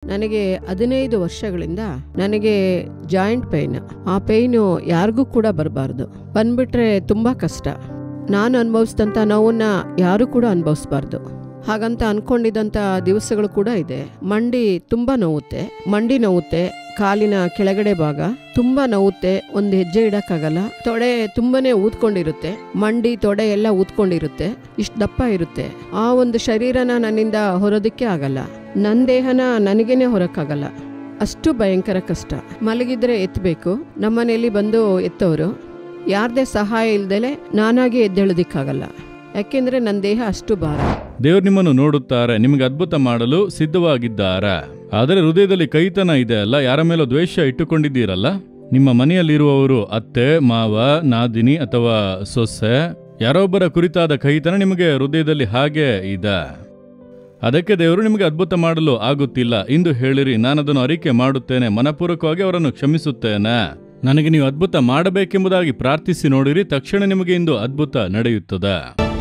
ನನಗೆ ಹದಿನೈದು ವರ್ಷಗಳಿಂದ ನನಗೆ ಜಾಯಿಂಟ್ ಪೈನ್ ಆ ಪೈನು ಯಾರಿಗೂ ಕೂಡ ಬರಬಾರ್ದು ಬಂದ್ಬಿಟ್ರೆ ತುಂಬಾ ಕಷ್ಟ ನಾನು ಅನುಭವಿಸಿದಂಥ ನೋವನ್ನ ಯಾರು ಕೂಡ ಅನುಭವಿಸ್ಬಾರ್ದು ಹಾಗಂತ ಅನ್ಕೊಂಡಿದ್ದಂಥ ದಿವಸಗಳು ಕೂಡ ಇದೆ ಮಂಡಿ ತುಂಬಾ ನೋವುತ್ತೆ ಮಂಡಿ ನೋವುತ್ತೆ ಕಾಲಿನ ಕೆಳಗಡೆ ಭಾಗ ತುಂಬಾ ನೋವುತ್ತೆ ಒಂದು ಹೆಜ್ಜೆ ಇಡಕ್ಕಾಗಲ್ಲ ತೊಡೆ ತುಂಬಾನೇ ಊದ್ಕೊಂಡಿರುತ್ತೆ ಮಂಡಿ ತೊಡೆ ಎಲ್ಲ ಊದ್ಕೊಂಡಿರುತ್ತೆ ಇಷ್ಟು ದಪ್ಪ ಇರುತ್ತೆ ಆ ಒಂದು ಶರೀರನ ನನ್ನಿಂದ ಹೊರೋದಕ್ಕೆ ಆಗಲ್ಲ ನನ್ನ ದೇಹನ ನನಗೇನೆ ಹೊರಕ್ಕಾಗಲ್ಲ ಅಷ್ಟು ಭಯಂಕರ ಕಷ್ಟ ಮಲಗಿದ್ರೆ ಎತ್ತಬೇಕು ನಮ್ಮನೆಯಲ್ಲಿ ಬಂದು ಎತ್ತೋರು ಯಾರದೇ ಸಹಾಯ ಇಲ್ದಲೆ ನಾನಾಗಿ ಎದ್ದೇಳೋದಿಕ್ಕಾಗಲ್ಲ ಯಾಕೆಂದ್ರೆ ನನ್ನ ದೇಹ ಅಷ್ಟು ಭಾರ ದೇವರು ನಿಮ್ಮನ್ನು ನೋಡುತ್ತಾರೆ ನಿಮಗೆ ಅದ್ಭುತ ಮಾಡಲು ಸಿದ್ಧವಾಗಿದ್ದಾರೆ ಆದರೆ ಹೃದಯದಲ್ಲಿ ಕೈತನ ಇದೆ ಅಲ್ಲ ಯಾರ ಮೇಲೋ ದ್ವೇಷ ಇಟ್ಟುಕೊಂಡಿದ್ದೀರಲ್ಲ ನಿಮ್ಮ ಮನೆಯಲ್ಲಿರುವವರು ಅತ್ತೆ ಮಾವ ನಾದಿನಿ ಅಥವಾ ಸೊಸೆ ಯಾರೊಬ್ಬರ ಕುರಿತಾದ ಕೈತನ ನಿಮಗೆ ಹೃದಯದಲ್ಲಿ ಹಾಗೆ ಇದೆ ಅದಕ್ಕೆ ದೇವರು ನಿಮಗೆ ಅದ್ಭುತ ಮಾಡಲು ಆಗುತ್ತಿಲ್ಲ ಇಂದು ಹೇಳಿರಿ ನಾನದನ್ನು ಅರಿಕೆ ಮಾಡುತ್ತೇನೆ ಮನಪೂರ್ವಕವಾಗಿ ಅವರನ್ನು ಕ್ಷಮಿಸುತ್ತೇನೆ ನನಗೆ ನೀವು ಅದ್ಭುತ ಮಾಡಬೇಕೆಂಬುದಾಗಿ ಪ್ರಾರ್ಥಿಸಿ ನೋಡಿರಿ ತಕ್ಷಣ ನಿಮಗೆ ಇಂದು ಅದ್ಭುತ ನಡೆಯುತ್ತದೆ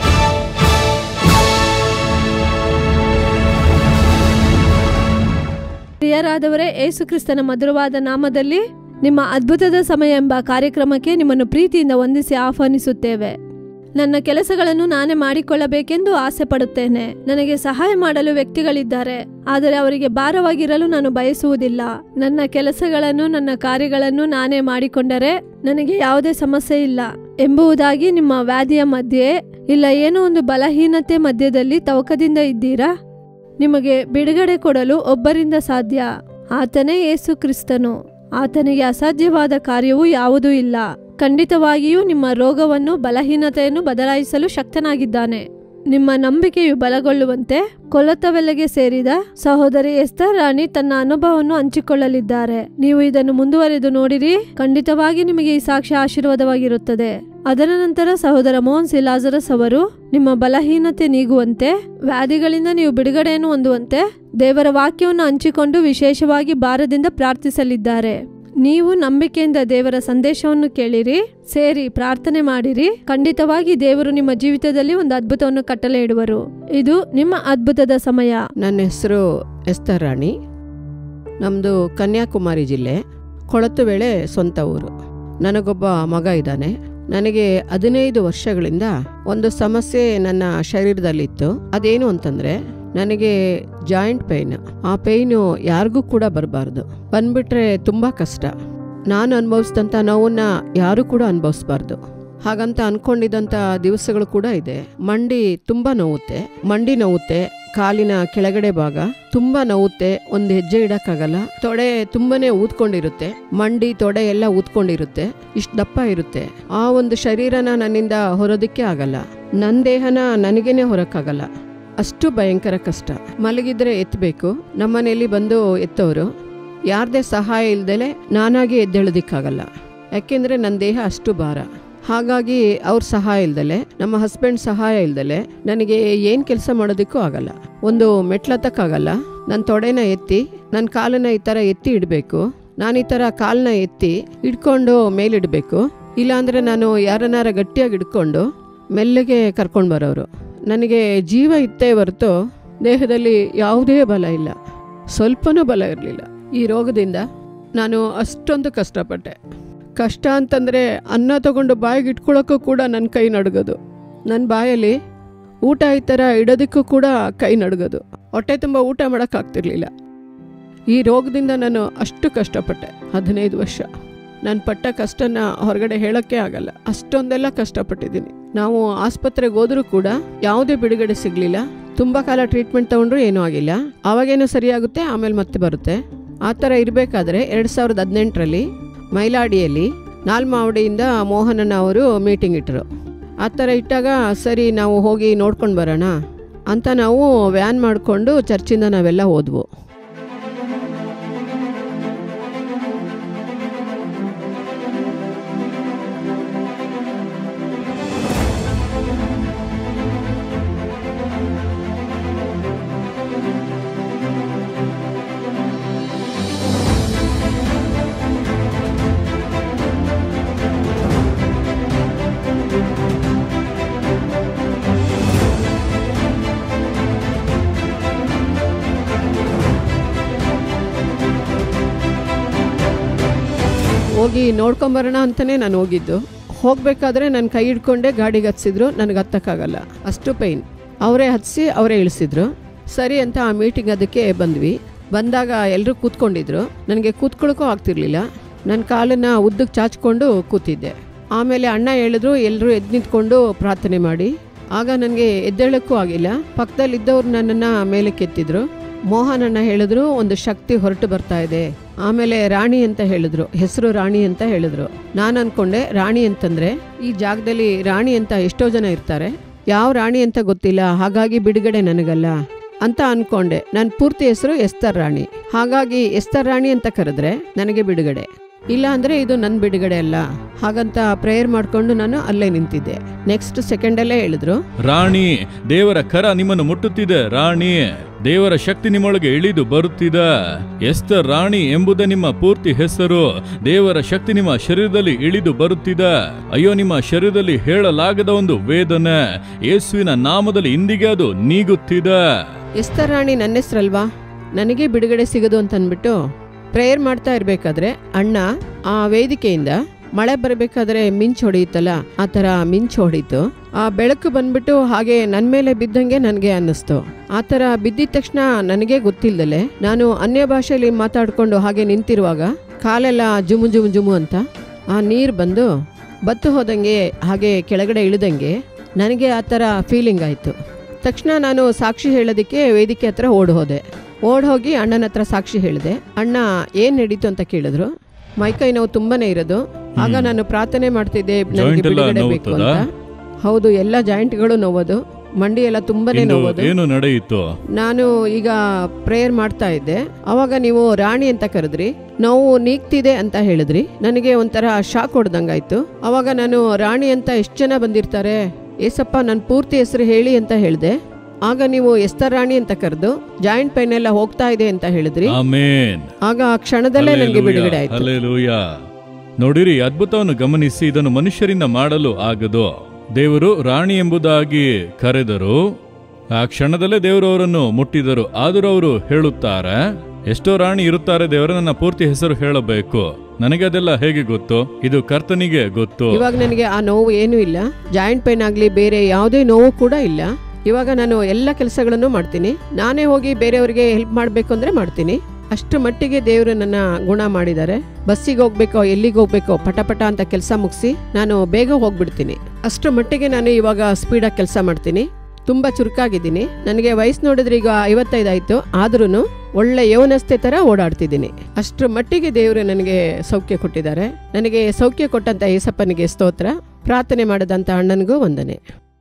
ಪ್ರಿಯರಾದವರೇ ಏಸು ಕ್ರಿಸ್ತನ ಮಧುರವಾದ ನಾಮದಲ್ಲಿ ನಿಮ್ಮ ಅದ್ಭುತದ ಸಮಯ ಎಂಬ ಕಾರ್ಯಕ್ರಮಕ್ಕೆ ನಿಮ್ಮನ್ನು ಪ್ರೀತಿಯಿಂದ ವಂದಿಸಿ ಆಹ್ವಾನಿಸುತ್ತೇವೆ ನನ್ನ ಕೆಲಸಗಳನ್ನು ನಾನೇ ಮಾಡಿಕೊಳ್ಳಬೇಕೆಂದು ಆಸೆ ಪಡುತ್ತೇನೆ ನನಗೆ ಸಹಾಯ ಮಾಡಲು ವ್ಯಕ್ತಿಗಳಿದ್ದಾರೆ ಆದರೆ ಅವರಿಗೆ ಭಾರವಾಗಿರಲು ನಾನು ಬಯಸುವುದಿಲ್ಲ ನನ್ನ ಕೆಲಸಗಳನ್ನು ನನ್ನ ಕಾರ್ಯಗಳನ್ನು ನಾನೇ ಮಾಡಿಕೊಂಡರೆ ನನಗೆ ಯಾವುದೇ ಸಮಸ್ಯೆ ಇಲ್ಲ ಎಂಬುದಾಗಿ ನಿಮ್ಮ ವ್ಯಾಧಿಯ ಮಧ್ಯೆ ಇಲ್ಲ ಏನೋ ಒಂದು ಬಲಹೀನತೆ ಮಧ್ಯದಲ್ಲಿ ತವಕದಿಂದ ಇದ್ದೀರಾ ನಿಮಗೆ ಬಿಡುಗಡೆ ಕೊಡಲು ಒಬ್ಬರಿಂದ ಸಾಧ್ಯ ಆತನೇ ಯೇಸು ಕ್ರಿಸ್ತನು ಆತನಿಗೆ ಅಸಾಧ್ಯವಾದ ಕಾರ್ಯವೂ ಯಾವುದೂ ಇಲ್ಲ ಖಂಡಿತವಾಗಿಯೂ ನಿಮ್ಮ ರೋಗವನ್ನು ಬಲಹೀನತೆಯನ್ನು ಬದಲಾಯಿಸಲು ಶಕ್ತನಾಗಿದ್ದಾನೆ ನಿಮ್ಮ ನಂಬಿಕೆಯು ಬಲಗೊಳ್ಳುವಂತೆ ಕೊಲತವೆಲೆಗೆ ಸೇರಿದ ಸಹೋದರಿ ಎಸ್ತರ್ ರಾಣಿ ತನ್ನ ಅನುಭವವನ್ನು ಹಂಚಿಕೊಳ್ಳಲಿದ್ದಾರೆ ನೀವು ಇದನ್ನು ಮುಂದುವರೆದು ನೋಡಿರಿ ಖಂಡಿತವಾಗಿ ನಿಮಗೆ ಈ ಸಾಕ್ಷ್ಯ ಆಶೀರ್ವಾದವಾಗಿರುತ್ತದೆ ಅದರ ನಂತರ ಸಹೋದರ ಮೋಹನ್ ಸಿಲಾಜರಸ್ ಅವರು ನಿಮ್ಮ ಬಲಹೀನತೆ ನೀಗುವಂತೆ ವ್ಯಾಧಿಗಳಿಂದ ನೀವು ಬಿಡುಗಡೆಯನ್ನು ಹೊಂದುವಂತೆ ದೇವರ ವಾಕ್ಯವನ್ನು ಹಂಚಿಕೊಂಡು ವಿಶೇಷವಾಗಿ ಭಾರದಿಂದ ಪ್ರಾರ್ಥಿಸಲಿದ್ದಾರೆ ನೀವು ನಂಬಿಕೆಯಿಂದ ದೇವರ ಸಂದೇಶವನ್ನು ಕೇಳಿರಿ ಸೇರಿ ಪ್ರಾರ್ಥನೆ ಮಾಡಿರಿ ಖಂಡಿತವಾಗಿ ದೇವರು ನಿಮ್ಮ ಜೀವಿತದಲ್ಲಿ ಒಂದು ಅದ್ಭುತವನ್ನು ಕಟ್ಟಲೆ ಇಡುವರು ಇದು ನಿಮ್ಮ ಅದ್ಭುತದ ಸಮಯ ನನ್ನ ಹೆಸರು ಎಸ್ತರ್ ರಾಣಿ ನಮ್ಮದು ಕನ್ಯಾಕುಮಾರಿ ಜಿಲ್ಲೆ ಕೊಳತು ವೇಳೆ ಸ್ವಂತ ಊರು ನನಗೊಬ್ಬ ಮಗ ಇದ್ದಾನೆ ನನಗೆ ಹದಿನೈದು ವರ್ಷಗಳಿಂದ ಒಂದು ಸಮಸ್ಯೆ ನನ್ನ ಶರೀರದಲ್ಲಿತ್ತು ಅದೇನು ಅಂತಂದ್ರೆ ನನಗೆ ಜಾಯಿಂಟ್ ಪೈನ್ ಆ ಪೈನು ಯಾರಿಗೂ ಕೂಡ ಬರಬಾರ್ದು ಬಂದ್ಬಿಟ್ರೆ ತುಂಬಾ ಕಷ್ಟ ನಾನು ಅನುಭವಿಸಿದಂಥ ನೋವನ್ನ ಯಾರು ಕೂಡ ಅನುಭವಿಸ್ಬಾರ್ದು ಹಾಗಂತ ಅನ್ಕೊಂಡಿದ್ದಂಥ ದಿವಸಗಳು ಕೂಡ ಇದೆ ಮಂಡಿ ತುಂಬಾ ನೋವುತ್ತೆ ಮಂಡಿ ನೋವುತ್ತೆ ಕಾಲಿನ ಕೆಳಗಡೆ ಭಾಗ ತುಂಬಾ ನೋವುತ್ತೆ ಒಂದು ಹೆಜ್ಜೆ ಇಡಕ್ಕಾಗಲ್ಲ ತೊಡೆ ತುಂಬಾನೇ ಊದ್ಕೊಂಡಿರುತ್ತೆ ಮಂಡಿ ತೊಡೆ ಎಲ್ಲ ಊದ್ಕೊಂಡಿರುತ್ತೆ ಇಷ್ಟು ದಪ್ಪ ಇರುತ್ತೆ ಆ ಒಂದು ಶರೀರನ ನನ್ನಿಂದ ಹೊರೋದಕ್ಕೆ ಆಗಲ್ಲ ನನ್ನ ದೇಹನ ನನಗೇನೆ ಹೊರಕ್ಕಾಗಲ್ಲ ಅಷ್ಟು ಭಯಂಕರ ಕಷ್ಟ ಮಲಗಿದ್ರೆ ಎತ್ತಬೇಕು ನಮ್ಮನೆಯಲ್ಲಿ ಬಂದು ಎತ್ತೋರು ಯಾರದೇ ಸಹಾಯ ಇಲ್ದಲೆ ನಾನಾಗಿ ಎದ್ದೇಳೋದಿಕ್ಕಾಗಲ್ಲ ಯಾಕೆಂದ್ರೆ ನನ್ನ ದೇಹ ಅಷ್ಟು ಭಾರ ಹಾಗಾಗಿ ಅವ್ರ ಸಹಾಯ ಇಲ್ದಲೆ ನಮ್ಮ ಹಸ್ಬೆಂಡ್ ಸಹಾಯ ಇಲ್ದಲೆ ನನಗೆ ಏನು ಕೆಲಸ ಮಾಡೋದಕ್ಕೂ ಆಗಲ್ಲ ಒಂದು ಮೆಟ್ಲತ್ತಕ್ಕಾಗಲ್ಲ ನನ್ನ ತೊಡೆನ ಎತ್ತಿ ನನ್ನ ಕಾಲನ್ನ ಈ ಥರ ಎತ್ತಿ ಇಡಬೇಕು ನಾನು ಈ ಥರ ಕಾಲನ್ನ ಎತ್ತಿ ಇಟ್ಕೊಂಡು ಮೇಲಿಡಬೇಕು ಇಲ್ಲಾಂದರೆ ನಾನು ಯಾರನ್ನಾರ ಗಟ್ಟಿಯಾಗಿ ಹಿಡ್ಕೊಂಡು ಮೆಲ್ಲಗೆ ಕರ್ಕೊಂಡು ಬರೋರು ನನಗೆ ಜೀವ ಇತ್ತೇ ಹೊರತು ದೇಹದಲ್ಲಿ ಯಾವುದೇ ಬಲ ಇಲ್ಲ ಸ್ವಲ್ಪನೂ ಬಲ ಇರಲಿಲ್ಲ ಈ ರೋಗದಿಂದ ನಾನು ಅಷ್ಟೊಂದು ಕಷ್ಟಪಟ್ಟೆ ಕಷ್ಟ ಅಂತಂದರೆ ಅನ್ನ ತಗೊಂಡು ಬಾಯಿಗೆ ಇಟ್ಕೊಳ್ಳೋಕ್ಕೂ ಕೂಡ ನನ್ನ ಕೈ ನಡುಗೋದು ನನ್ನ ಬಾಯಲ್ಲಿ ಊಟ ಈ ಥರ ಇಡೋದಕ್ಕೂ ಕೂಡ ಕೈ ನಡುಗೋದು ಹೊಟ್ಟೆ ತುಂಬ ಊಟ ಮಾಡೋಕ್ಕಾಗ್ತಿರ್ಲಿಲ್ಲ ಈ ರೋಗದಿಂದ ನಾನು ಅಷ್ಟು ಕಷ್ಟಪಟ್ಟೆ ಹದಿನೈದು ವರ್ಷ ನಾನು ಪಟ್ಟ ಕಷ್ಟನ ಹೊರಗಡೆ ಹೇಳೋಕ್ಕೆ ಆಗಲ್ಲ ಅಷ್ಟೊಂದೆಲ್ಲ ಕಷ್ಟಪಟ್ಟಿದ್ದೀನಿ ನಾವು ಆಸ್ಪತ್ರೆಗೆ ಹೋದ್ರೂ ಕೂಡ ಯಾವುದೇ ಬಿಡುಗಡೆ ಸಿಗಲಿಲ್ಲ ತುಂಬ ಕಾಲ ಟ್ರೀಟ್ಮೆಂಟ್ ತಗೊಂಡ್ರು ಏನೂ ಆಗಿಲ್ಲ ಅವಾಗೇನೋ ಸರಿಯಾಗುತ್ತೆ ಆಮೇಲೆ ಮತ್ತೆ ಬರುತ್ತೆ ಆ ಥರ ಇರಬೇಕಾದ್ರೆ ಎರಡು ಸಾವಿರದ ಹದಿನೆಂಟರಲ್ಲಿ ಮೈಲಾಡಿಯಲ್ಲಿ ನಾಲ್ಮಾವಡಿಯಿಂದ ಮೋಹನನ ಅವರು ಮೀಟಿಂಗ್ ಇಟ್ಟರು ಆ ಥರ ಇಟ್ಟಾಗ ಸರಿ ನಾವು ಹೋಗಿ ನೋಡ್ಕೊಂಡು ಬರೋಣ ಅಂತ ನಾವು ವ್ಯಾನ್ ಮಾಡಿಕೊಂಡು ಚರ್ಚಿಂದ ನಾವೆಲ್ಲ ಹೋದ್ವು ಹೋಗಿ ನೋಡ್ಕೊಂಬರೋಣ ಅಂತಲೇ ನಾನು ಹೋಗಿದ್ದು ಹೋಗಬೇಕಾದ್ರೆ ನನ್ನ ಕೈ ಹಿಡ್ಕೊಂಡೆ ಗಾಡಿಗೆ ಹತ್ಸಿದ್ರು ನನಗೆ ಹತ್ತಕ್ಕಾಗಲ್ಲ ಅಷ್ಟು ಪೈನ್ ಅವರೇ ಹತ್ಸಿ ಅವರೇ ಇಳಿಸಿದ್ರು ಸರಿ ಅಂತ ಆ ಮೀಟಿಂಗ್ ಅದಕ್ಕೆ ಬಂದ್ವಿ ಬಂದಾಗ ಎಲ್ಲರೂ ಕೂತ್ಕೊಂಡಿದ್ರು ನನಗೆ ಕೂತ್ಕೊಳ್ಳೋಕ್ಕೂ ಆಗ್ತಿರ್ಲಿಲ್ಲ ನನ್ನ ಕಾಲನ್ನು ಉದ್ದಕ್ಕೆ ಚಾಚ್ಕೊಂಡು ಕೂತಿದ್ದೆ ಆಮೇಲೆ ಅಣ್ಣ ಹೇಳಿದ್ರು ಎಲ್ಲರೂ ಎದ್ದು ನಿಂತ್ಕೊಂಡು ಪ್ರಾರ್ಥನೆ ಮಾಡಿ ಆಗ ನನಗೆ ಎದ್ದೇಳಕ್ಕೂ ಆಗಿಲ್ಲ ಪಕ್ಕದಲ್ಲಿದ್ದವ್ರು ನನ್ನನ್ನು ಮೇಲೆ ಕೆತ್ತಿದ್ರು ಮೋಹನ್ ಅಣ್ಣ ಹೇಳಿದ್ರು ಒಂದು ಶಕ್ತಿ ಹೊರಟು ಬರ್ತಾ ಇದೆ ಆಮೇಲೆ ರಾಣಿ ಅಂತ ಹೇಳಿದ್ರು ಹೆಸರು ರಾಣಿ ಅಂತ ಹೇಳಿದ್ರು ನಾನು ಅನ್ಕೊಂಡೆ ರಾಣಿ ಅಂತಂದ್ರೆ ಈ ಜಾಗದಲ್ಲಿ ರಾಣಿ ಅಂತ ಎಷ್ಟೋ ಜನ ಇರ್ತಾರೆ ಯಾವ ರಾಣಿ ಅಂತ ಗೊತ್ತಿಲ್ಲ ಹಾಗಾಗಿ ಬಿಡುಗಡೆ ನನಗಲ್ಲ ಅಂತ ಅನ್ಕೊಂಡೆ ನನ್ನ ಪೂರ್ತಿ ಹೆಸರು ಎಸ್ತರ್ ರಾಣಿ ಹಾಗಾಗಿ ಎಸ್ತರ್ ರಾಣಿ ಅಂತ ಕರೆದ್ರೆ ನನಗೆ ಬಿಡುಗಡೆ ಇಲ್ಲ ಅಂದ್ರೆ ಇದು ನನ್ನ ಬಿಡುಗಡೆ ಅಲ್ಲ ಹಾಗಂತ ಪ್ರೇಯರ್ ಮಾಡ್ಕೊಂಡು ನಾನು ಅಲ್ಲೇ ನಿಂತಿದ್ದೆ ನೆಕ್ಸ್ಟ್ ಸೆಕೆಂಡಲ್ಲೇ ಹೇಳಿದ್ರು ರಾಣಿ ದೇವರ ಕರ ನಿಮ್ಮನ್ನು ಮುಟ್ಟುತ್ತಿದೆ ರಾಣಿ ದೇವರ ಶಕ್ತಿ ನಿಮ್ಮೊಳಗೆ ಇಳಿದು ಬರುತ್ತಿದೆ ಎಸ್ತ ರಾಣಿ ಎಂಬುದೇ ನಿಮ್ಮ ಪೂರ್ತಿ ಹೆಸರು ದೇವರ ಶಕ್ತಿ ನಿಮ್ಮ ಶರೀರದಲ್ಲಿ ಇಳಿದು ಬರುತ್ತಿದೆ ಅಯ್ಯೋ ನಿಮ್ಮ ಶರೀರದಲ್ಲಿ ಹೇಳಲಾಗದ ಒಂದು ವೇದನೆ ಯೇಸುವಿನ ನಾಮದಲ್ಲಿ ಇಂದಿಗೆ ಅದು ನೀಗುತ್ತಿದೆ ಎಸ್ತರ್ ರಾಣಿ ನನ್ನ ಹೆಸ್ರಲ್ವಾ ನನಗೆ ಬಿಡುಗಡೆ ಸಿಗೋದು ಅಂತ ಅಂದ್ಬಿಟ್ಟು ಪ್ರೇಯರ್ ಮಾಡ್ತಾ ಇರಬೇಕಾದ್ರೆ ಅಣ್ಣ ಆ ವೇದಿಕೆಯಿಂದ ಮಳೆ ಬರಬೇಕಾದ್ರೆ ಮಿಂಚ್ ಹೊಡೆಯುತ್ತಲ್ಲ ಆ ಥರ ಮಿಂಚ್ ಹೊಡೀತು ಆ ಬೆಳಕು ಬಂದ್ಬಿಟ್ಟು ಹಾಗೆ ನನ್ನ ಮೇಲೆ ಬಿದ್ದಂಗೆ ನನಗೆ ಅನ್ನಿಸ್ತು ಆ ಥರ ಬಿದ್ದಿದ ತಕ್ಷಣ ನನಗೆ ಗೊತ್ತಿಲ್ದಲೆ ನಾನು ಅನ್ಯ ಭಾಷೆಯಲ್ಲಿ ಮಾತಾಡ್ಕೊಂಡು ಹಾಗೆ ನಿಂತಿರುವಾಗ ಕಾಲೆಲ್ಲ ಜುಮು ಜುಮು ಜುಮು ಅಂತ ಆ ನೀರು ಬಂದು ಬತ್ತು ಹೋದಂಗೆ ಹಾಗೆ ಕೆಳಗಡೆ ಇಳಿದಂಗೆ ನನಗೆ ಆ ಥರ ಫೀಲಿಂಗ್ ಆಯಿತು ತಕ್ಷಣ ನಾನು ಸಾಕ್ಷಿ ಹೇಳೋದಕ್ಕೆ ವೇದಿಕೆ ಹತ್ರ ಓಡ್ ಹೋದೆ ಓಡ್ ಹೋಗಿ ಅಣ್ಣನ ಹತ್ರ ಸಾಕ್ಷಿ ಹೇಳಿದೆ ಅಣ್ಣ ಏನು ನಡೀತು ಅಂತ ಕೇಳಿದ್ರು ಮೈಕೈ ನೋವು ತುಂಬಾನೇ ಇರೋದು ಆಗ ನಾನು ಪ್ರಾರ್ಥನೆ ಮಾಡ್ತಿದ್ದೆ ನನಗೆ Joint ಎಲ್ಲ ಬಿಡುಗಡೆ ಬೇಕು ನೋವುತ್ತದಾ? ಅಂತ ಹೌದು ಎಲ್ಲ ಜಾಯಿಂಟ್ಗಳು ನೋವೋದು ಮಂಡಿ ಎಲ್ಲ ತುಂಬಾನೇ ಇಂದು ನೋವೋದು ಏನು ನಡೆಯಿತು ನಾನು ಈಗ ಪ್ರೇಯರ್ ಮಾಡ್ತಾ ಇದ್ದೆ ಅವಾಗ ನೀವು ರಾಣಿ ಅಂತ ಕರೆದ್ರಿ ನೋವು ನೀಗ್ತಿದೆ ಅಂತ ಹೇಳಿದ್ರಿ ನನಗೆ ಒಂಥರ ಶಾಕ್ ಹೊಡೆದಂಗಾಯ್ತು ಅವಾಗ ನಾನು ರಾಣಿ ಅಂತ ಎಷ್ಟು ಜನ ಬಂದಿರ್ತಾರೆ ಏಸಪ್ಪ ನನ್ನ ಪೂರ್ತಿ ಹೆಸರು ಹೇಳಿ ಅಂತ ಹೇಳಿದೆ ಆಗ ನೀವು ಎಸ್ತರ್ ರಾಣಿ ಅಂತ ಕರೆದು ಜಾಯಿಂಟ್ ಪೈನ್ ಎಲ್ಲ ಹೋಗ್ತಾ ಇದೆ ಅಂತ ಹೇಳಿದ್ರಿ ಆಮೇನ್ ಆಗ ಆ ಕ್ಷಣದಲ್ಲೇ ನನಗೆ ಬಿಡುಗಡೆ ಆಯ್ತು ಹಲ್ಲೆಲೂಯ ನೋಡಿರಿ ಅದ್ಭುತವನ್ನು ಗಮನಿಸಿ ಇದನ್ನು ಮನುಷ್ಯರಿಂದ ಮಾಡಲು ಆಗದು ದೇವರು ರಾಣಿ ಎಂಬುದಾಗಿ ಕರೆದರು ಆ ಕ್ಷಣದಲ್ಲೇ ದೇವರು ಅವರನ್ನು ಮುಟ್ಟಿದರು ಆದರೂ ಅವರು ಹೇಳುತ್ತಾರೆ ಎಷ್ಟೋ ರಾಣಿ ಇರುತ್ತಾರೆ ದೇವರ ನನ್ನ ಪೂರ್ತಿ ಹೆಸರು ಹೇಳಬೇಕು ನನಗೆ ಅದೆಲ್ಲ ಹೇಗೆ ಗೊತ್ತು ಇದು ಕರ್ತನಿಗೆ ಗೊತ್ತು ಇವಾಗ ನನಗೆ ಆ ನೋವು ಏನೂ ಇಲ್ಲ ಜಾಯಿಂಟ್ ಪೈನ್ ಆಗಲಿ ಬೇರೆ ಯಾವುದೇ ನೋವು ಕೂಡ ಇಲ್ಲ ಇವಾಗ ನಾನು ಎಲ್ಲ ಕೆಲಸಗಳನ್ನು ಮಾಡ್ತೀನಿ ನಾನೇ ಹೋಗಿ ಬೇರೆಯವರಿಗೆ ಹೆಲ್ಪ್ ಮಾಡಬೇಕು ಅಂದರೆ ಮಾಡ್ತೀನಿ ಅಷ್ಟು ಮಟ್ಟಿಗೆ ದೇವರು ನನ್ನ ಗುಣ ಮಾಡಿದ್ದಾರೆ ಬಸ್ಸಿಗೆ ಹೋಗ್ಬೇಕೋ ಎಲ್ಲಿಗೆ ಹೋಗ್ಬೇಕೋ ಪಟ ಪಟ ಅಂತ ಕೆಲಸ ಮುಗಿಸಿ ನಾನು ಬೇಗ ಹೋಗ್ಬಿಡ್ತೀನಿ ಅಷ್ಟು ಮಟ್ಟಿಗೆ ನಾನು ಇವಾಗ ಸ್ಪೀಡಾಗಿ ಕೆಲಸ ಮಾಡ್ತೀನಿ ತುಂಬ ಚುರುಕಾಗಿದ್ದೀನಿ ನನಗೆ ವಯಸ್ಸು ನೋಡಿದ್ರೆ ಈಗ ಐವತ್ತೈದು ಆಯಿತು ಆದ್ರೂ ಒಳ್ಳೆ ಯೌವನಸ್ಥೆ ಥರ ಓಡಾಡ್ತಿದ್ದೀನಿ ಅಷ್ಟರ ಮಟ್ಟಿಗೆ ದೇವರು ನನಗೆ ಸೌಖ್ಯ ಕೊಟ್ಟಿದ್ದಾರೆ ನನಗೆ ಸೌಖ್ಯ ಕೊಟ್ಟಂತ ಏಸಪ್ಪನಿಗೆ ಸ್ತೋತ್ರ ಪ್ರಾರ್ಥನೆ ಮಾಡಿದಂಥ ಅಣ್ಣನಿಗೂ ವಂದನೆ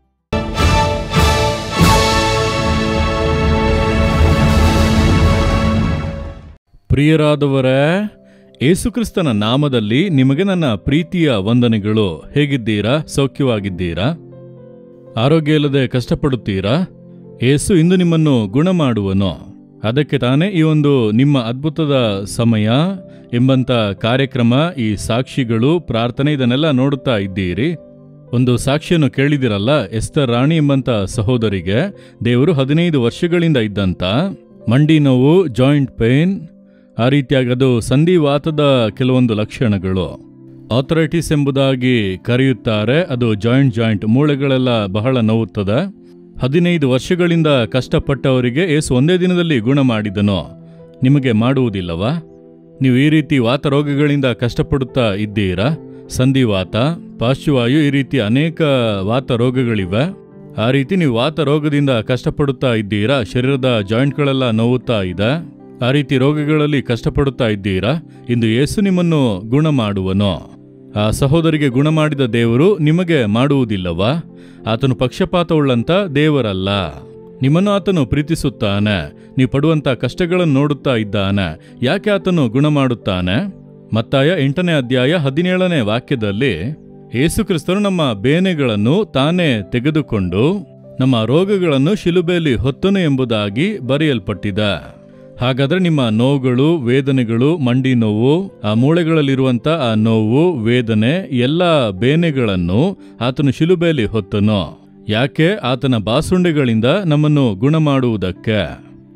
ಪ್ರಿಯರಾದವರೇ ಏಸುಕ್ರಿಸ್ತನ ನಾಮದಲ್ಲಿ ನಿಮಗೆ ನನ್ನ ಪ್ರೀತಿಯ ವಂದನೆಗಳು ಹೇಗಿದ್ದೀರಾ ಸೌಖ್ಯವಾಗಿದ್ದೀರಾ ಆರೋಗ್ಯ ಇಲ್ಲದೆ ಕಷ್ಟಪಡುತ್ತೀರಾ ಏಸು ಇಂದು ನಿಮ್ಮನ್ನು ಗುಣ ಮಾಡುವನು ಅದಕ್ಕೆ ತಾನೇ ಈ ಒಂದು ನಿಮ್ಮ ಅದ್ಭುತದ ಸಮಯ ಎಂಬಂತ ಕಾರ್ಯಕ್ರಮ ಈ ಸಾಕ್ಷಿಗಳು ಪ್ರಾರ್ಥನೆ ಇದನ್ನೆಲ್ಲ ನೋಡುತ್ತಾ ಇದ್ದೀರಿ ಒಂದು ಸಾಕ್ಷಿಯನ್ನು ಕೇಳಿದಿರಲ್ಲ ಎಸ್ತರ್ ರಾಣಿ ಎಂಬಂತ ಸಹೋದರಿಗೆ ದೇವರು ಹದಿನೈದು ವರ್ಷಗಳಿಂದ ಇದ್ದಂತ ಮಂಡಿ ನೋವು ಜಾಯಿಂಟ್ ಪೇನ್ ಆ ರೀತಿಯಾಗಿ ಅದು ಸಂಧಿವಾತದ ಕೆಲವೊಂದು ಲಕ್ಷಣಗಳು ಆಥರೈಟಿಸ್ ಎಂಬುದಾಗಿ ಕರೆಯುತ್ತಾರೆ ಅದು ಜಾಯಿಂಟ್ ಜಾಯಿಂಟ್ ಮೂಳೆಗಳೆಲ್ಲ ಬಹಳ ನೋವುತ್ತದೆ ಹದಿನೈದು ವರ್ಷಗಳಿಂದ ಕಷ್ಟಪಟ್ಟವರಿಗೆ ಏಸು ಒಂದೇ ದಿನದಲ್ಲಿ ಗುಣ ಮಾಡಿದನು ನಿಮಗೆ ಮಾಡುವುದಿಲ್ಲವಾ ನೀವು ಈ ರೀತಿ ವಾತ ರೋಗಗಳಿಂದ ಕಷ್ಟಪಡುತ್ತಾ ಇದ್ದೀರಾ ಸಂಧಿವಾತ ಪಾರ್ಶ್ವವಾಯು ಈ ರೀತಿ ಅನೇಕ ವಾತ ರೋಗಗಳಿವೆ ಆ ರೀತಿ ನೀವು ವಾತ ರೋಗದಿಂದ ಕಷ್ಟಪಡುತ್ತಾ ಇದ್ದೀರಾ ಶರೀರದ ಜಾಯಿಂಟ್ಗಳೆಲ್ಲ ನೋವುತ್ತಾ ಇದೆ ಆ ರೀತಿ ರೋಗಗಳಲ್ಲಿ ಕಷ್ಟಪಡುತ್ತಾ ಇದ್ದೀರಾ ಇಂದು ಯೇಸು ನಿಮ್ಮನ್ನು ಗುಣ ಮಾಡುವನು ಆ ಸಹೋದರಿಗೆ ಗುಣ ಮಾಡಿದ ದೇವರು ನಿಮಗೆ ಮಾಡುವುದಿಲ್ಲವಾ ಆತನು ಪಕ್ಷಪಾತವುಳ್ಳಂತ ದೇವರಲ್ಲ ನಿಮ್ಮನ್ನು ಆತನು ಪ್ರೀತಿಸುತ್ತಾನೆ ನೀವು ಪಡುವಂತ ಕಷ್ಟಗಳನ್ನು ನೋಡುತ್ತಾ ಇದ್ದಾನೆ ಯಾಕೆ ಆತನು ಗುಣ ಮಾಡುತ್ತಾನೆ ಮತ್ತಾಯ ಎಂಟನೇ ಅಧ್ಯಾಯ ಹದಿನೇಳನೇ ವಾಕ್ಯದಲ್ಲಿ ಯೇಸುಕ್ರಿಸ್ತನು ನಮ್ಮ ಬೇನೆಗಳನ್ನು ತಾನೇ ತೆಗೆದುಕೊಂಡು ನಮ್ಮ ರೋಗಗಳನ್ನು ಶಿಲುಬೆಯಲ್ಲಿ ಹೊತ್ತನು ಎಂಬುದಾಗಿ ಬರೆಯಲ್ಪಟ್ಟಿದೆ ಹಾಗಾದ್ರೆ ನಿಮ್ಮ ನೋವುಗಳು ವೇದನೆಗಳು ಮಂಡಿ ನೋವು ಆ ಮೂಳೆಗಳಲ್ಲಿರುವಂತ ಆ ನೋವು ವೇದನೆ ಎಲ್ಲ ಬೇನೆಗಳನ್ನು ಆತನು ಶಿಲುಬೆಯಲ್ಲಿ ಹೊತ್ತನು ಯಾಕೆ ಆತನ ಬಾಸುಂಡೆಗಳಿಂದ ನಮ್ಮನ್ನು ಗುಣ ಮಾಡುವುದಕ್ಕೆ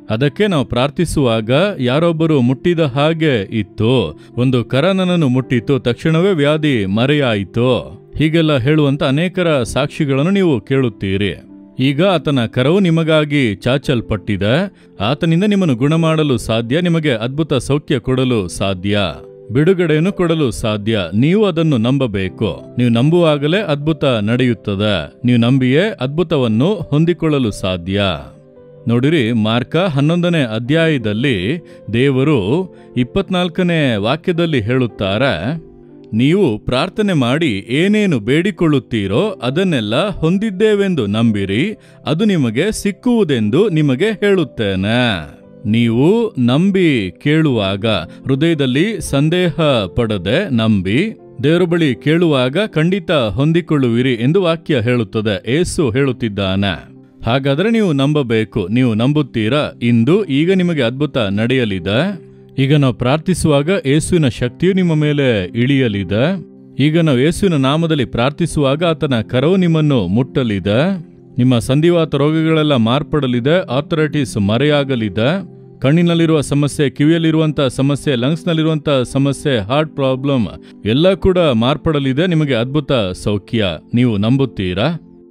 ಅದಕ್ಕೆ ನಾವು ಪ್ರಾರ್ಥಿಸುವಾಗ ಯಾರೊಬ್ಬರು ಮುಟ್ಟಿದ ಹಾಗೆ ಇತ್ತು ಒಂದು ಕರ ನನ್ನನ್ನು ಮುಟ್ಟಿತು ತಕ್ಷಣವೇ ವ್ಯಾಧಿ ಮರೆಯಾಯಿತು ಹೀಗೆಲ್ಲ ಹೇಳುವಂತ ಅನೇಕರ ಸಾಕ್ಷಿಗಳನ್ನು ನೀವು ಕೇಳುತ್ತೀರಿ ಈಗ ಆತನ ಕರವು ನಿಮಗಾಗಿ ಚಾಚಲ್ಪಟ್ಟಿದೆ ಆತನಿಂದ ನಿಮ್ಮನ್ನು ಗುಣ ಮಾಡಲು ಸಾಧ್ಯ ನಿಮಗೆ ಅದ್ಭುತ ಸೌಖ್ಯ ಕೊಡಲು ಸಾಧ್ಯ ಬಿಡುಗಡೆಯನ್ನು ಕೊಡಲು ಸಾಧ್ಯ ನೀವು ಅದನ್ನು ನಂಬಬೇಕು ನೀವು ನಂಬುವಾಗಲೇ ಅದ್ಭುತ ನಡೆಯುತ್ತದೆ ನೀವು ನಂಬಿಯೇ ಅದ್ಭುತವನ್ನು ಹೊಂದಿಕೊಳ್ಳಲು ಸಾಧ್ಯ ನೋಡಿರಿ ಮಾರ್ಕ ಹನ್ನೊಂದನೇ ಅಧ್ಯಾಯದಲ್ಲಿ ದೇವರು ಇಪ್ಪತ್ನಾಲ್ಕನೇ ವಾಕ್ಯದಲ್ಲಿ ಹೇಳುತ್ತಾರೆ ನೀವು ಪ್ರಾರ್ಥನೆ ಮಾಡಿ ಏನೇನು ಬೇಡಿಕೊಳ್ಳುತ್ತೀರೋ ಅದನ್ನೆಲ್ಲ ಹೊಂದಿದ್ದೇವೆಂದು ನಂಬಿರಿ ಅದು ನಿಮಗೆ ಸಿಕ್ಕುವುದೆಂದು ನಿಮಗೆ ಹೇಳುತ್ತೇನೆ ನೀವು ನಂಬಿ ಕೇಳುವಾಗ ಹೃದಯದಲ್ಲಿ ಸಂದೇಹ ಪಡದೆ ನಂಬಿ ದೇವರ ಬಳಿ ಕೇಳುವಾಗ ಖಂಡಿತ ಹೊಂದಿಕೊಳ್ಳುವಿರಿ ಎಂದು ವಾಕ್ಯ ಹೇಳುತ್ತದೆ ಏಸು ಹೇಳುತ್ತಿದ್ದಾನೆ ಹಾಗಾದರೆ ನೀವು ನಂಬಬೇಕು ನೀವು ನಂಬುತ್ತೀರಾ ಇಂದು ಈಗ ನಿಮಗೆ ಅದ್ಭುತ ನಡೆಯಲಿದೆ ಈಗ ನಾವು ಪ್ರಾರ್ಥಿಸುವಾಗ ಯೇಸುವಿನ ಶಕ್ತಿಯು ನಿಮ್ಮ ಮೇಲೆ ಇಳಿಯಲಿದೆ ಈಗ ನಾವು ಯೇಸುವಿನ ನಾಮದಲ್ಲಿ ಪ್ರಾರ್ಥಿಸುವಾಗ ಆತನ ಕರವು ನಿಮ್ಮನ್ನು ಮುಟ್ಟಲಿದೆ ನಿಮ್ಮ ಸಂಧಿವಾತ ರೋಗಗಳೆಲ್ಲ ಮಾರ್ಪಡಲಿದೆ ಆಥರೈಟಿಸ್ ಮರೆಯಾಗಲಿದೆ ಕಣ್ಣಿನಲ್ಲಿರುವ ಸಮಸ್ಯೆ ಕಿವಿಯಲ್ಲಿರುವಂಥ ಸಮಸ್ಯೆ ಲಂಗ್ಸ್ನಲ್ಲಿರುವಂಥ ಸಮಸ್ಯೆ ಹಾರ್ಟ್ ಪ್ರಾಬ್ಲಮ್ ಎಲ್ಲ ಕೂಡ ಮಾರ್ಪಡಲಿದೆ ನಿಮಗೆ ಅದ್ಭುತ ಸೌಖ್ಯ ನೀವು ನಂಬುತ್ತೀರಾ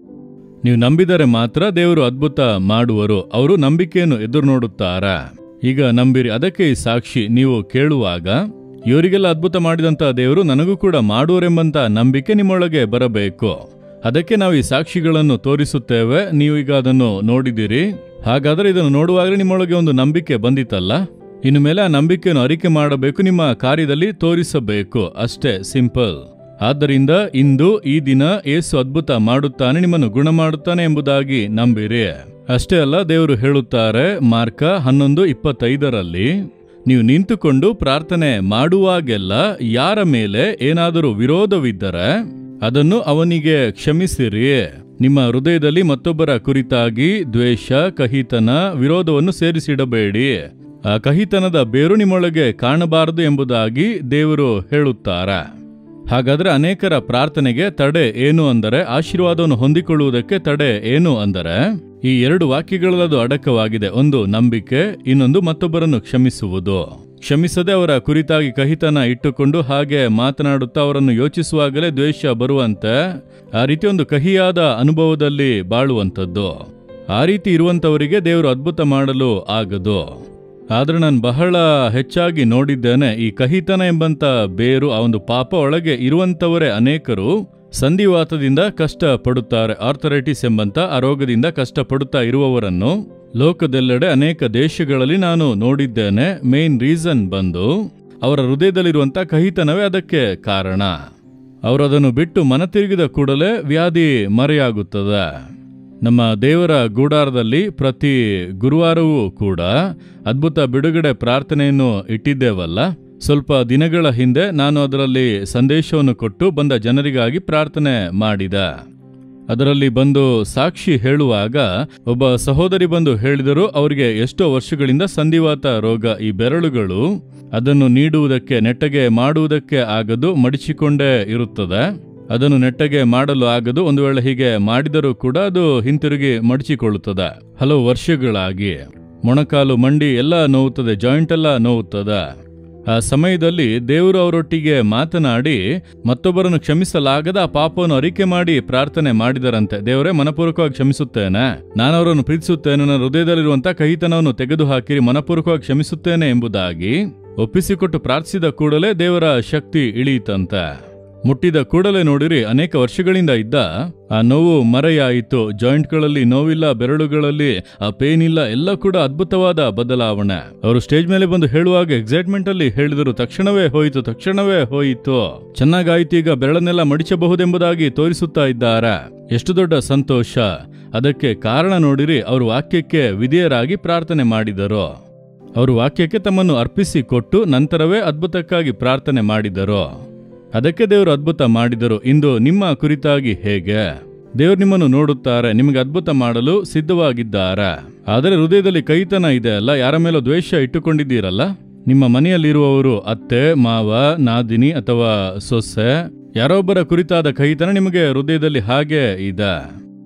ನೀವು ನಂಬಿದರೆ ಮಾತ್ರ ದೇವರು ಅದ್ಭುತ ಮಾಡುವರು ಅವರು ನಂಬಿಕೆಯನ್ನು ಎದುರು ನೋಡುತ್ತಾರಾ ಈಗ ನಂಬಿರಿ ಅದಕ್ಕೆ ಈ ಸಾಕ್ಷಿ ನೀವು ಕೇಳುವಾಗ ಇವರಿಗೆಲ್ಲ ಅದ್ಭುತ ಮಾಡಿದಂತ ದೇವರು ನನಗೂ ಕೂಡ ಮಾಡುವರೆಂಬಂತ ನಂಬಿಕೆ ನಿಮ್ಮೊಳಗೆ ಬರಬೇಕು ಅದಕ್ಕೆ ನಾವು ಈ ಸಾಕ್ಷಿಗಳನ್ನು ತೋರಿಸುತ್ತೇವೆ ನೀವು ಈಗ ಅದನ್ನು ನೋಡಿದಿರಿ ಹಾಗಾದರೆ ಇದನ್ನು ನೋಡುವಾಗಲೇ ನಿಮ್ಮೊಳಗೆ ಒಂದು ನಂಬಿಕೆ ಬಂದಿತಲ್ಲ ಇನ್ನು ಮೇಲೆ ಆ ನಂಬಿಕೆಯನ್ನು ಅರಿಕೆ ಮಾಡಬೇಕು ನಿಮ್ಮ ಕಾರ್ಯದಲ್ಲಿ ತೋರಿಸಬೇಕು ಅಷ್ಟೇ ಸಿಂಪಲ್ ಆದ್ದರಿಂದ ಇಂದು ಈ ದಿನ ಏಸು ಅದ್ಭುತ ಮಾಡುತ್ತಾನೆ ನಿಮ್ಮನ್ನು ಗುಣ ಮಾಡುತ್ತಾನೆ ಎಂಬುದಾಗಿ ನಂಬಿರಿ ಅಷ್ಟೇ ಅಲ್ಲ ದೇವರು ಹೇಳುತ್ತಾರೆ ಮಾರ್ಕ ಹನ್ನೊಂದು ಇಪ್ಪತ್ತೈದರಲ್ಲಿ ನೀವು ನಿಂತುಕೊಂಡು ಪ್ರಾರ್ಥನೆ ಮಾಡುವಾಗೆಲ್ಲ ಯಾರ ಮೇಲೆ ಏನಾದರೂ ವಿರೋಧವಿದ್ದರೆ ಅದನ್ನು ಅವನಿಗೆ ಕ್ಷಮಿಸಿರಿ ನಿಮ್ಮ ಹೃದಯದಲ್ಲಿ ಮತ್ತೊಬ್ಬರ ಕುರಿತಾಗಿ ದ್ವೇಷ ಕಹಿತನ ವಿರೋಧವನ್ನು ಸೇರಿಸಿಡಬೇಡಿ ಆ ಕಹಿತನದ ಬೇರು ನಿಮ್ಮೊಳಗೆ ಕಾಣಬಾರದು ಎಂಬುದಾಗಿ ದೇವರು ಹೇಳುತ್ತಾರೆ ಹಾಗಾದ್ರೆ ಅನೇಕರ ಪ್ರಾರ್ಥನೆಗೆ ತಡೆ ಏನು ಅಂದರೆ ಆಶೀರ್ವಾದವನ್ನು ಹೊಂದಿಕೊಳ್ಳುವುದಕ್ಕೆ ತಡೆ ಏನು ಅಂದರೆ ಈ ಎರಡು ವಾಕ್ಯಗಳಲ್ಲದು ಅಡಕವಾಗಿದೆ ಒಂದು ನಂಬಿಕೆ ಇನ್ನೊಂದು ಮತ್ತೊಬ್ಬರನ್ನು ಕ್ಷಮಿಸುವುದು ಕ್ಷಮಿಸದೆ ಅವರ ಕುರಿತಾಗಿ ಕಹಿತನ ಇಟ್ಟುಕೊಂಡು ಹಾಗೆ ಮಾತನಾಡುತ್ತಾ ಅವರನ್ನು ಯೋಚಿಸುವಾಗಲೇ ದ್ವೇಷ ಬರುವಂತೆ ಆ ರೀತಿ ಒಂದು ಕಹಿಯಾದ ಅನುಭವದಲ್ಲಿ ಬಾಳುವಂಥದ್ದು ಆ ರೀತಿ ಇರುವಂತವರಿಗೆ ದೇವರು ಅದ್ಭುತ ಮಾಡಲು ಆಗದು ಆದ್ರೆ ನಾನು ಬಹಳ ಹೆಚ್ಚಾಗಿ ನೋಡಿದ್ದೇನೆ ಈ ಕಹಿತನ ಎಂಬಂತ ಬೇರು ಆ ಒಂದು ಪಾಪ ಒಳಗೆ ಇರುವಂತವರೇ ಅನೇಕರು ಸಂಧಿವಾತದಿಂದ ಕಷ್ಟ ಪಡುತ್ತಾರೆ ಆರ್ಥರೈಟಿಸ್ ಎಂಬಂತ ಆ ರೋಗದಿಂದ ಕಷ್ಟಪಡುತ್ತಾ ಇರುವವರನ್ನು ಲೋಕದೆಲ್ಲೆಡೆ ಅನೇಕ ದೇಶಗಳಲ್ಲಿ ನಾನು ನೋಡಿದ್ದೇನೆ ಮೇನ್ ರೀಸನ್ ಬಂದು ಅವರ ಹೃದಯದಲ್ಲಿರುವಂತ ಕಹಿತನವೇ ಅದಕ್ಕೆ ಕಾರಣ ಅವರು ಅದನ್ನು ಬಿಟ್ಟು ಮನ ತಿರುಗಿದ ಕೂಡಲೇ ವ್ಯಾಧಿ ಮರೆಯಾಗುತ್ತದೆ ನಮ್ಮ ದೇವರ ಗೂಡಾರದಲ್ಲಿ ಪ್ರತಿ ಗುರುವಾರವೂ ಕೂಡ ಅದ್ಭುತ ಬಿಡುಗಡೆ ಪ್ರಾರ್ಥನೆಯನ್ನು ಇಟ್ಟಿದ್ದೇವಲ್ಲ ಸ್ವಲ್ಪ ದಿನಗಳ ಹಿಂದೆ ನಾನು ಅದರಲ್ಲಿ ಸಂದೇಶವನ್ನು ಕೊಟ್ಟು ಬಂದ ಜನರಿಗಾಗಿ ಪ್ರಾರ್ಥನೆ ಮಾಡಿದೆ ಅದರಲ್ಲಿ ಬಂದು ಸಾಕ್ಷಿ ಹೇಳುವಾಗ ಒಬ್ಬ ಸಹೋದರಿ ಬಂದು ಹೇಳಿದರು ಅವರಿಗೆ ಎಷ್ಟೋ ವರ್ಷಗಳಿಂದ ಸಂಧಿವಾತ ರೋಗ ಈ ಬೆರಳುಗಳು ಅದನ್ನು ನೀಡುವುದಕ್ಕೆ ನೆಟ್ಟಗೆ ಮಾಡುವುದಕ್ಕೆ ಆಗದು ಮಡಿಚಿಕೊಂಡೇ ಇರುತ್ತದೆ ಅದನ್ನು ನೆಟ್ಟಗೆ ಮಾಡಲು ಆಗದು ಒಂದು ವೇಳೆ ಹೀಗೆ ಮಾಡಿದರೂ ಕೂಡ ಅದು ಹಿಂತಿರುಗಿ ಮಡಚಿಕೊಳ್ಳುತ್ತದೆ ಹಲವು ವರ್ಷಗಳಾಗಿ ಮೊಣಕಾಲು ಮಂಡಿ ಎಲ್ಲ ನೋವುತ್ತದೆ ಜಾಯಿಂಟ್ ಎಲ್ಲ ನೋವುತ್ತದೆ ಆ ಸಮಯದಲ್ಲಿ ದೇವರು ಅವರೊಟ್ಟಿಗೆ ಮಾತನಾಡಿ ಮತ್ತೊಬ್ಬರನ್ನು ಕ್ಷಮಿಸಲಾಗದ ಆ ಪಾಪವನ್ನು ಅರಿಕೆ ಮಾಡಿ ಪ್ರಾರ್ಥನೆ ಮಾಡಿದರಂತೆ ದೇವರೇ ಮನಪೂರ್ವಕವಾಗಿ ಕ್ಷಮಿಸುತ್ತೇನೆ ನಾನು ಅವರನ್ನು ಪ್ರೀತಿಸುತ್ತೇನೆ ನನ್ನ ಹೃದಯದಲ್ಲಿರುವಂತಹ ಕಹಿತನವನ್ನು ತೆಗೆದುಹಾಕಿರಿ ಮನಪೂರ್ವಕವಾಗಿ ಕ್ಷಮಿಸುತ್ತೇನೆ ಎಂಬುದಾಗಿ ಒಪ್ಪಿಸಿಕೊಟ್ಟು ಪ್ರಾರ್ಥಿಸಿದ ಕೂಡಲೇ ದೇವರ ಶಕ್ತಿ ಇಳಿಯಿತಂತೆ ಮುಟ್ಟಿದ ಕೂಡಲೇ ನೋಡಿರಿ ಅನೇಕ ವರ್ಷಗಳಿಂದ ಇದ್ದ ಆ ನೋವು ಮರೆಯಾಯಿತು ಜಾಯಿಂಟ್ಗಳಲ್ಲಿ ನೋವಿಲ್ಲ ಬೆರಳುಗಳಲ್ಲಿ ಆ ಪೇನ್ ಇಲ್ಲ ಎಲ್ಲ ಕೂಡ ಅದ್ಭುತವಾದ ಬದಲಾವಣೆ ಅವರು ಸ್ಟೇಜ್ ಮೇಲೆ ಬಂದು ಹೇಳುವಾಗ ಎಕ್ಸೈಟ್ಮೆಂಟ್ ಅಲ್ಲಿ ಹೇಳಿದರು ತಕ್ಷಣವೇ ಹೋಯಿತು ತಕ್ಷಣವೇ ಹೋಯಿತು ಚೆನ್ನಾಗಾಯ್ತು ಈಗ ಬೆರಳನ್ನೆಲ್ಲ ಮಡಿಸಬಹುದೆಂಬುದಾಗಿ ತೋರಿಸುತ್ತಾ ಇದ್ದಾರೆ ಎಷ್ಟು ದೊಡ್ಡ ಸಂತೋಷ ಅದಕ್ಕೆ ಕಾರಣ ನೋಡಿರಿ ಅವರು ವಾಕ್ಯಕ್ಕೆ ವಿಧೇಯರಾಗಿ ಪ್ರಾರ್ಥನೆ ಮಾಡಿದರು ಅವರು ವಾಕ್ಯಕ್ಕೆ ತಮ್ಮನ್ನು ಅರ್ಪಿಸಿ ಕೊಟ್ಟು ನಂತರವೇ ಅದ್ಭುತಕ್ಕಾಗಿ ಪ್ರಾರ್ಥನೆ ಮಾಡಿದರು ಅದಕ್ಕೆ ದೇವರು ಅದ್ಭುತ ಮಾಡಿದರು ಇಂದು ನಿಮ್ಮ ಕುರಿತಾಗಿ ಹೇಗೆ ದೇವರು ನಿಮ್ಮನ್ನು ನೋಡುತ್ತಾರೆ ನಿಮಗೆ ಅದ್ಭುತ ಮಾಡಲು ಸಿದ್ಧವಾಗಿದ್ದಾರೆ ಆದರೆ ಹೃದಯದಲ್ಲಿ ಕೈತನ ಇದೆ ಅಲ್ಲ ಯಾರ ಮೇಲೋ ದ್ವೇಷ ಇಟ್ಟುಕೊಂಡಿದ್ದೀರಲ್ಲ ನಿಮ್ಮ ಮನೆಯಲ್ಲಿರುವವರು ಅತ್ತೆ ಮಾವ ನಾದಿನಿ ಅಥವಾ ಸೊಸೆ ಯಾರೊಬ್ಬರ ಕುರಿತಾದ ಕೈತನ ನಿಮಗೆ ಹೃದಯದಲ್ಲಿ ಹಾಗೆ ಇದೆ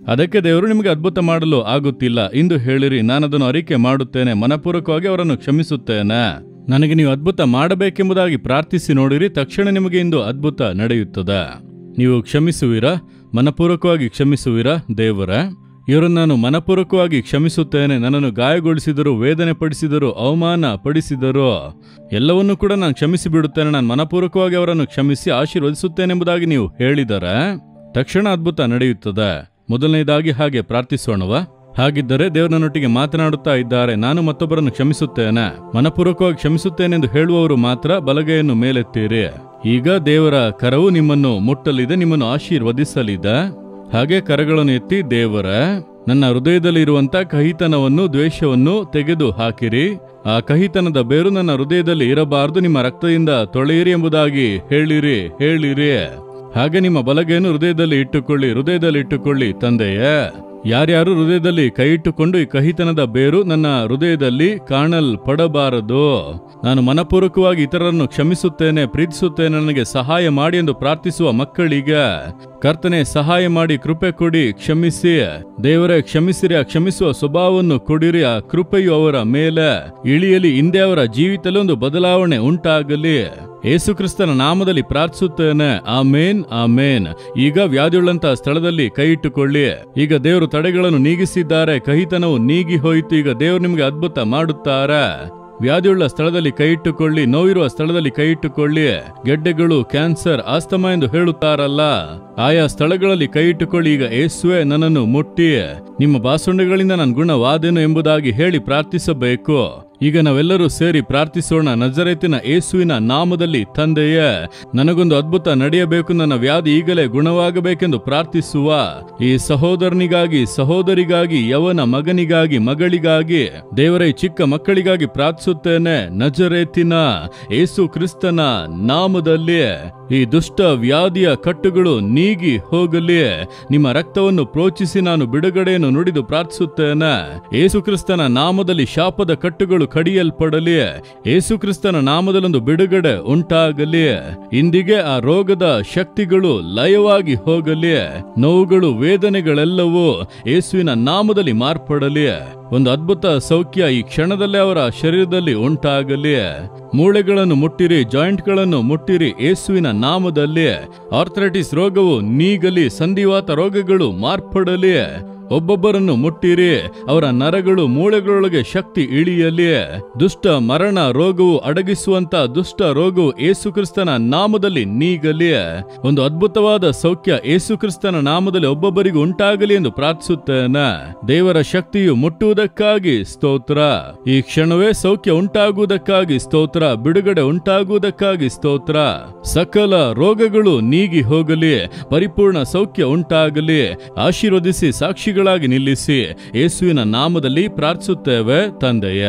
ಅದಕ್ಕೆ ದೇವರು ನಿಮಗೆ ಅದ್ಭುತ ಮಾಡಲು ಆಗುತ್ತಿಲ್ಲ ಎಂದು ಹೇಳಿರಿ ನಾನದನ್ನು ಅರಿಕೆ ಮಾಡುತ್ತೇನೆ ಮನಪೂರ್ವಕವಾಗಿ ಅವರನ್ನು ಕ್ಷಮಿಸುತ್ತೇನೆ ನನಗೆ ನೀವು ಅದ್ಭುತ ಮಾಡಬೇಕೆಂಬುದಾಗಿ ಪ್ರಾರ್ಥಿಸಿ ನೋಡಿರಿ ತಕ್ಷಣ ನಿಮಗೆ ಇಂದು ಅದ್ಭುತ ನಡೆಯುತ್ತದೆ ನೀವು ಕ್ಷಮಿಸುವಿರಾ ಮನಪೂರ್ವಕವಾಗಿ ಕ್ಷಮಿಸುವಿರಾ ದೇವರ ಇವರನ್ನು ನಾನು ಮನಪೂರ್ವಕವಾಗಿ ಕ್ಷಮಿಸುತ್ತೇನೆ ನನ್ನನ್ನು ಗಾಯಗೊಳಿಸಿದರು ವೇದನೆ ಪಡಿಸಿದರು ಅವಮಾನ ಪಡಿಸಿದರು ಎಲ್ಲವನ್ನೂ ಕೂಡ ನಾನು ಕ್ಷಮಿಸಿ ಬಿಡುತ್ತೇನೆ ನಾನು ಮನಪೂರ್ವಕವಾಗಿ ಅವರನ್ನು ಕ್ಷಮಿಸಿ ಆಶೀರ್ವದಿಸುತ್ತೇನೆಂಬುದಾಗಿ ನೀವು ಹೇಳಿದರೆ ತಕ್ಷಣ ಅದ್ಭುತ ನಡೆಯುತ್ತದೆ ಮೊದಲನೇದಾಗಿ ಹಾಗೆ ಪ್ರಾರ್ಥಿಸೋಣವ ಹಾಗಿದ್ದರೆ ದೇವರು ನನ್ನೊಟ್ಟಿಗೆ ಮಾತನಾಡುತ್ತಾ ಇದ್ದಾರೆ ನಾನು ಮತ್ತೊಬ್ಬರನ್ನು ಕ್ಷಮಿಸುತ್ತೇನೆ ಮನಪೂರ್ವಕವಾಗಿ ಕ್ಷಮಿಸುತ್ತೇನೆಂದು ಹೇಳುವವರು ಮಾತ್ರ ಬಲಗೈಯನ್ನು ಮೇಲೆತ್ತೀರಿ ಈಗ ದೇವರ ಕರವು ನಿಮ್ಮನ್ನು ಮುಟ್ಟಲಿದೆ ನಿಮ್ಮನ್ನು ಆಶೀರ್ವದಿಸಲಿದೆ ಹಾಗೆ ಕರಗಳನ್ನು ಎತ್ತಿ ದೇವರ ನನ್ನ ಹೃದಯದಲ್ಲಿ ಇರುವಂತ ಕಹಿತನವನ್ನು ದ್ವೇಷವನ್ನು ತೆಗೆದು ಹಾಕಿರಿ ಆ ಕಹಿತನದ ಬೇರು ನನ್ನ ಹೃದಯದಲ್ಲಿ ಇರಬಾರದು ನಿಮ್ಮ ರಕ್ತದಿಂದ ತೊಳೆಯಿರಿ ಎಂಬುದಾಗಿ ಹೇಳಿರಿ ಹೇಳಿರಿ ಹಾಗೆ ನಿಮ್ಮ ಬಲಗೆಯನ್ನು ಹೃದಯದಲ್ಲಿ ಇಟ್ಟುಕೊಳ್ಳಿ ಹೃದಯದಲ್ಲಿ ಇಟ್ಟುಕೊಳ್ಳಿ ತಂದೆಯೇ ಯಾರ್ಯಾರು ಹೃದಯದಲ್ಲಿ ಕೈ ಇಟ್ಟುಕೊಂಡು ಈ ಕಹಿತನದ ಬೇರು ನನ್ನ ಹೃದಯದಲ್ಲಿ ಕಾಣಲ್ಪಡಬಾರದು ನಾನು ಮನಪೂರ್ವಕವಾಗಿ ಇತರರನ್ನು ಕ್ಷಮಿಸುತ್ತೇನೆ ಪ್ರೀತಿಸುತ್ತೇನೆ ನನಗೆ ಸಹಾಯ ಮಾಡಿ ಎಂದು ಪ್ರಾರ್ಥಿಸುವ ಮಕ್ಕಳಿಗೆ ಕರ್ತನೆ ಸಹಾಯ ಮಾಡಿ ಕೃಪೆ ಕೊಡಿ ಕ್ಷಮಿಸಿ ದೇವರೇ ಕ್ಷಮಿಸಿರಿ ಆ ಕ್ಷಮಿಸುವ ಸ್ವಭಾವವನ್ನು ಕೊಡಿರಿ ಆ ಕೃಪೆಯು ಅವರ ಮೇಲೆ ಇಳಿಯಲಿ ಹಿಂದೆ ಅವರ ಜೀವಿತದಲ್ಲಿ ಒಂದು ಬದಲಾವಣೆ ಉಂಟಾಗಲಿ ಯೇಸುಕ್ರಿಸ್ತನ ನಾಮದಲ್ಲಿ ಪ್ರಾರ್ಥಿಸುತ್ತೇನೆ ಆಮೇನ್ ಆಮೇನ್ ಈಗ ವ್ಯಾಧಿಯುಳ್ಳಂತಹ ಸ್ಥಳದಲ್ಲಿ ಕೈ ಇಟ್ಟುಕೊಳ್ಳಿ ಈಗ ದೇವರು ತಡೆಗಳನ್ನು ನೀಗಿಸಿದ್ದಾರೆ ಕಹಿತನವು ನೀಗಿ ಹೋಯಿತು ಈಗ ದೇವರು ನಿಮಗೆ ಅದ್ಭುತ ಮಾಡುತ್ತಾರೆ ವ್ಯಾಧಿಯುಳ್ಳ ಸ್ಥಳದಲ್ಲಿ ಕೈ ಇಟ್ಟುಕೊಳ್ಳಿ ನೋವಿರುವ ಸ್ಥಳದಲ್ಲಿ ಕೈ ಇಟ್ಟುಕೊಳ್ಳಿ ಗೆಡ್ಡೆಗಳು ಕ್ಯಾನ್ಸರ್ ಆಸ್ತಮ ಎಂದು ಹೇಳುತ್ತಾರಲ್ಲ ಆಯಾ ಸ್ಥಳಗಳಲ್ಲಿ ಕೈ ಇಟ್ಟುಕೊಳ್ಳಿ ಈಗ ಏಸುವೆ ನನ್ನನ್ನು ಮುಟ್ಟಿ ನಿಮ್ಮ ಬಾಸುಂಡೆಗಳಿಂದ ನಾನು ಗುಣವಾದೆನು ಎಂಬುದಾಗಿ ಹೇಳಿ ಪ್ರಾರ್ಥಿಸಬೇಕು ಈಗ ನಾವೆಲ್ಲರೂ ಸೇರಿ ಪ್ರಾರ್ಥಿಸೋಣ ನಜರೇತಿನ ಏಸುವಿನ ನಾಮದಲ್ಲಿ ತಂದೆಯೇ ನನಗೊಂದು ಅದ್ಭುತ ನಡೆಯಬೇಕು ನನ್ನ ವ್ಯಾಧಿ ಈಗಲೇ ಗುಣವಾಗಬೇಕೆಂದು ಪ್ರಾರ್ಥಿಸುವ ಈ ಸಹೋದರನಿಗಾಗಿ ಸಹೋದರಿಗಾಗಿ ಯವನ ಮಗನಿಗಾಗಿ ಮಗಳಿಗಾಗಿ ದೇವರ ಈ ಚಿಕ್ಕ ಮಕ್ಕಳಿಗಾಗಿ ಪ್ರಾರ್ಥಿಸುತ್ತೇನೆ ನಜರೇತಿನ ಏಸು ಕ್ರಿಸ್ತನ ನಾಮದಲ್ಲಿ ಈ ದುಷ್ಟ ವ್ಯಾಧಿಯ ಕಟ್ಟುಗಳು ನೀಗಿ ಹೋಗಲಿ ನಿಮ್ಮ ರಕ್ತವನ್ನು ಪ್ರೋಚಿಸಿ ನಾನು ಬಿಡುಗಡೆಯನ್ನು ನುಡಿದು ಪ್ರಾರ್ಥಿಸುತ್ತೇನೆ ಏಸು ಕ್ರಿಸ್ತನ ನಾಮದಲ್ಲಿ ಶಾಪದ ಕಟ್ಟುಗಳು ಕಡಿಯಲ್ಪಡಲಿ ಏಸು ಕ್ರಿಸ್ತನ ನಾಮದಲ್ಲೊಂದು ಬಿಡುಗಡೆ ಉಂಟಾಗಲಿ ಇಂದಿಗೆ ಆ ರೋಗದ ಶಕ್ತಿಗಳು ಲಯವಾಗಿ ಹೋಗಲಿ ನೋವುಗಳು ವೇದನೆಗಳೆಲ್ಲವೂ ಯೇಸುವಿನ ನಾಮದಲ್ಲಿ ಮಾರ್ಪಡಲಿ ಒಂದು ಅದ್ಭುತ ಸೌಖ್ಯ ಈ ಕ್ಷಣದಲ್ಲೇ ಅವರ ಶರೀರದಲ್ಲಿ ಉಂಟಾಗಲಿ ಮೂಳೆಗಳನ್ನು ಮುಟ್ಟಿರಿ ಜಾಯಿಂಟ್ಗಳನ್ನು ಮುಟ್ಟಿರಿ ಯೇಸುವಿನ ನಾಮದಲ್ಲಿ ಆರ್ಥರೈಟಿಸ್ ರೋಗವು ನೀಗಲಿ ಸಂಧಿವಾತ ರೋಗಗಳು ಮಾರ್ಪಡಲಿ ಒಬ್ಬೊಬ್ಬರನ್ನು ಮುಟ್ಟಿರಿ ಅವರ ನರಗಳು ಮೂಳೆಗಳೊಳಗೆ ಶಕ್ತಿ ಇಳಿಯಲಿ ದುಷ್ಟ ಮರಣ ರೋಗವು ಅಡಗಿಸುವಂತ ದುಷ್ಟ ರೋಗವು ಏಸುಕ್ರಿಸ್ತನ ನಾಮದಲ್ಲಿ ನೀಗಲಿ ಒಂದು ಅದ್ಭುತವಾದ ಸೌಖ್ಯ ಏಸುಕ್ರಿಸ್ತನ ನಾಮದಲ್ಲಿ ಒಬ್ಬೊಬ್ಬರಿಗೆ ಉಂಟಾಗಲಿ ಎಂದು ಪ್ರಾರ್ಥಿಸುತ್ತೇನೆ ದೇವರ ಶಕ್ತಿಯು ಮುಟ್ಟುವುದಕ್ಕಾಗಿ ಸ್ತೋತ್ರ ಈ ಕ್ಷಣವೇ ಸೌಖ್ಯ ಉಂಟಾಗುವುದಕ್ಕಾಗಿ ಸ್ತೋತ್ರ ಬಿಡುಗಡೆ ಉಂಟಾಗುವುದಕ್ಕಾಗಿ ಸ್ತೋತ್ರ ಸಕಲ ರೋಗಗಳು ನೀಗಿ ಹೋಗಲಿ ಪರಿಪೂರ್ಣ ಸೌಖ್ಯ ಉಂಟಾಗಲಿ ಆಶೀರ್ವದಿಸಿ ಸಾಕ್ಷಿಗಳಾಗಿ ನಿಲ್ಲಿಸಿ ಯೇಸುವಿನ ನಾಮದಲ್ಲಿ ಪ್ರಾರ್ಥಿಸುತ್ತೇವೆ ತಂದೆಯ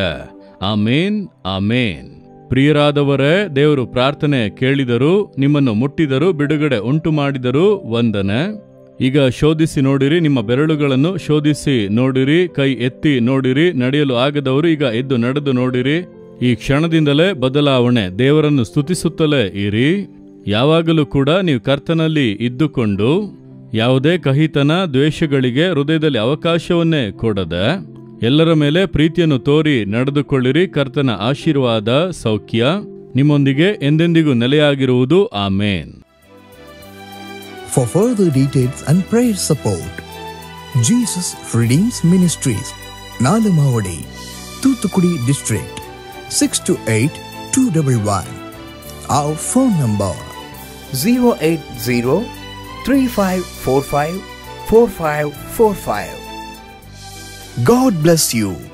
ಆಮೇನ್ ಆಮೇನ್ ಪ್ರಿಯರಾದವರೇ ದೇವರು ಪ್ರಾರ್ಥನೆ ಕೇಳಿದರು ನಿಮ್ಮನ್ನು ಮುಟ್ಟಿದರು ಬಿಡುಗಡೆ ಉಂಟು ಮಾಡಿದರು ವಂದನೆ ಈಗ ಶೋಧಿಸಿ ನೋಡಿರಿ ನಿಮ್ಮ ಬೆರಳುಗಳನ್ನು ಶೋಧಿಸಿ ನೋಡಿರಿ ಕೈ ಎತ್ತಿ ನೋಡಿರಿ ನಡೆಯಲು ಆಗದವರು ಈಗ ಎದ್ದು ನಡೆದು ನೋಡಿರಿ ಈ ಕ್ಷಣದಿಂದಲೇ ಬದಲಾವಣೆ ದೇವರನ್ನು ಸ್ತುತಿಸುತ್ತಲೇ ಇರಿ ಯಾವಾಗಲೂ ಕೂಡ ನೀವು ಕರ್ತನಲ್ಲಿ ಇದ್ದುಕೊಂಡು ಯಾವುದೇ ಕಹಿತನ ದ್ವೇಷಗಳಿಗೆ ಹೃದಯದಲ್ಲಿ ಅವಕಾಶವನ್ನೇ ಕೊಡದೆ ಎಲ್ಲರ ಮೇಲೆ ಪ್ರೀತಿಯನ್ನು ತೋರಿ ನಡೆದುಕೊಳ್ಳಿರಿ ಕರ್ತನ ಆಶೀರ್ವಾದ ಸೌಖ್ಯ ನಿಮ್ಮೊಂದಿಗೆ ಎಂದೆಂದಿಗೂ ನೆಲೆಯಾಗಿರುವುದು ಆಮೇನ್ For further details and prayer support, Jesus Redeems Ministries, Nalamavadi, Thuthukudi District, 628 211. Our phone number 080 3545 4545. God bless you.